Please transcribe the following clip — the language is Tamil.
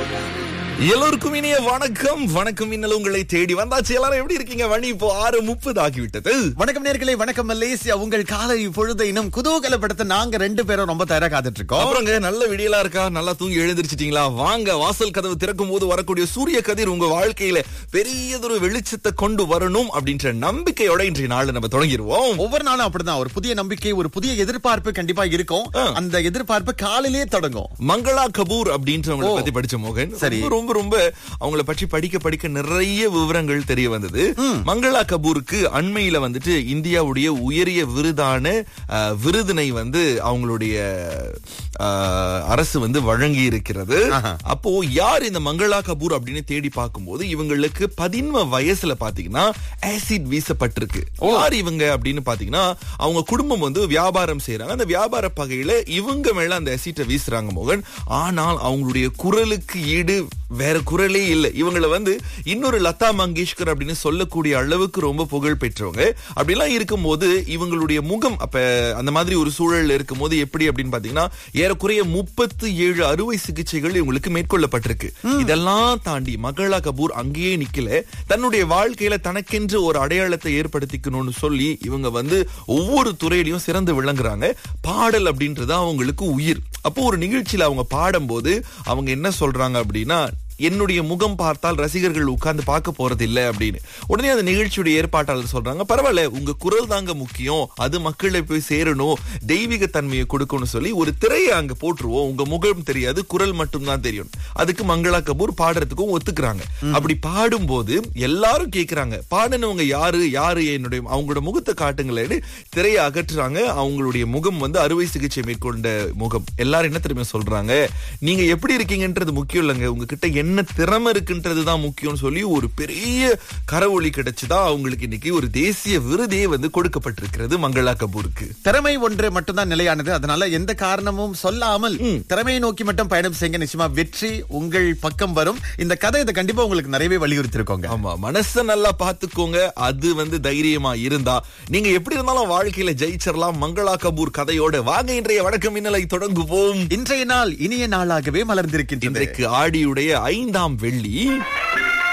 எல்லோருக்கும் இனிய வணக்கம் வணக்கம் இன்னல் உங்களை தேடி வந்தாச்சு எல்லாரும் எப்படி இருக்கீங்க மணி இப்போ ஆறு முப்பது ஆகிவிட்டது வணக்கம் நேர்களே வணக்கம் மலேசியா உங்கள் காலை பொழுதை இன்னும் குதூகலப்படுத்த நாங்க ரெண்டு பேரும் ரொம்ப தயாரா காத்துட்டு இருக்கோம் அப்புறங்க நல்ல விடியலா இருக்கா நல்லா தூங்கி எழுந்திருச்சிட்டீங்களா வாங்க வாசல் கதவு திறக்கும் போது வரக்கூடிய சூரிய கதிர் உங்க வாழ்க்கையில பெரியதொரு வெளிச்சத்தை கொண்டு வரணும் அப்படின்ற நம்பிக்கையோட இன்றைய நாள் நம்ம தொடங்கிடுவோம் ஒவ்வொரு நாளும் அப்படிதான் ஒரு புதிய நம்பிக்கை ஒரு புதிய எதிர்பார்ப்பு கண்டிப்பா இருக்கும் ஆ. அந்த எதிர்பார்ப்பு காலையிலேயே தொடங்கும் மங்களா கபூர் அப்படின்றவங்களை ஓ. பத்தி படிச்ச மோகன் சரி. ரொம்ப, ரொம்ப ரொம்ப அவங்கள பற்றி படிக்க படிக்க நிறைய விவரங்கள் தெரிய வந்தது மங்களா கபூருக்கு அண்மையில வந்துட்டு இந்தியாவுடைய உயரிய விருதான அஹ், விருதினை வந்து அவங்களுடைய அஹ், அரசு வந்து வழங்கி இருக்கிறது ஆஹா. அப்போ யார் இந்த மங்களா கபூர் அப்படின்னு தேடி பார்க்கும்போது இவங்களுக்கு பதின்ம வயசுல பாத்தீங்கன்னா ஆசிட் வீசப்பட்டிருக்கு யார் இவங்க அப்படின்னு பாத்தீங்கன்னா அவங்க குடும்பம் வந்து வியாபாரம் செய்யறாங்க அந்த வியாபார பகையில இவங்க மேல அந்த ஆசிட்டை வீசுறாங்க மோகன் ஆனால் அவங்களுடைய குரலுக்கு ஈடு வேற குரலே இல்லை இவங்கள வந்து இன்னொரு லதா மங்கேஷ்கர் அப்படின்னு சொல்லக்கூடிய அளவுக்கு ரொம்ப புகழ் பெற்றவங்க அப்படிலாம் இருக்கும்போது இவங்களுடைய முகம் அப்ப அந்த மாதிரி ஒரு சூழல் இருக்கும்போது எப்படி அப்படின்னு பாத்தீங்கன்னா ஏறக்குறைய முப்பத்து ஏழு அறுவை சிகிச்சைகள் இவங்களுக்கு மேற்கொள்ளப்பட்டிருக்கு இதெல்லாம் தாண்டி மகளா கபூர் அங்கேயே நிக்கல தன்னுடைய வாழ்க்கையில தனக்கென்று ஒரு அடையாளத்தை ஏற்படுத்திக்கணும்னு சொல்லி இவங்க வந்து ஒவ்வொரு துறையிலையும் சிறந்து விளங்குறாங்க பாடல் அப்படின்றது அவங்களுக்கு உயிர் அப்போ ஒரு நிகழ்ச்சியில அவங்க பாடும்போது அவங்க என்ன சொல்றாங்க அப்படின்னா என்னுடைய முகம் பார்த்தால் ரசிகர்கள் உட்கார்ந்து பார்க்க போறது இல்ல அப்படின்னு உடனே அந்த நிகழ்ச்சியுடைய ஏற்பாட்டாளர் சொல்றாங்க பரவாயில்ல உங்க குரல் தாங்க முக்கியம் அது மக்களை போய் சேரணும் தெய்வீக தன்மையை கொடுக்கணும்னு சொல்லி ஒரு திரையை அங்க போட்டுருவோம் உங்க முகம் தெரியாது குரல் மட்டும் தான் தெரியும் அதுக்கு மங்களா கபூர் பாடுறதுக்கும் ஒத்துக்கிறாங்க அப்படி பாடும்போது எல்லாரும் கேக்குறாங்க பாடினவங்க யாரு யாரு என்னுடைய அவங்களோட முகத்தை காட்டுங்களேன்னு திரையை அகற்றுறாங்க அவங்களுடைய முகம் வந்து அறுவை சிகிச்சை மேற்கொண்ட முகம் எல்லாரும் என்ன தெரியுமா சொல்றாங்க நீங்க எப்படி இருக்கீங்கன்றது முக்கியம் இல்லைங்க உங்ககிட்ட என்ன திறமை இருக்குன்றது தான் முக்கியம்னு சொல்லி ஒரு பெரிய கரவொளி கிடைச்சுதான் அவங்களுக்கு இன்னைக்கு ஒரு தேசிய விருதே வந்து கொடுக்கப்பட்டிருக்கிறது மங்களா கபூருக்கு திறமை ஒன்று மட்டும்தான் நிலையானது அதனால எந்த காரணமும் சொல்லாமல் திறமையை நோக்கி மட்டும் பயணம் செய்யுங்க நிச்சயமா வெற்றி உங்கள் பக்கம் வரும் இந்த கதை இதை கண்டிப்பா உங்களுக்கு நிறையவே வலியுறுத்தி இருக்கோங்க ஆமா மனச நல்லா பாத்துக்கோங்க அது வந்து தைரியமா இருந்தா நீங்க எப்படி இருந்தாலும் வாழ்க்கையில ஜெயிச்சிடலாம் மங்களா கபூர் கதையோட வாங்க இன்றைய வணக்கம் மின்னலை தொடங்குவோம் இன்றைய நாள் இனிய நாளாகவே மலர்ந்திருக்கின்றது இன்றைக்கு ஆடியுடைய ஐந்தாம் வெள்ளி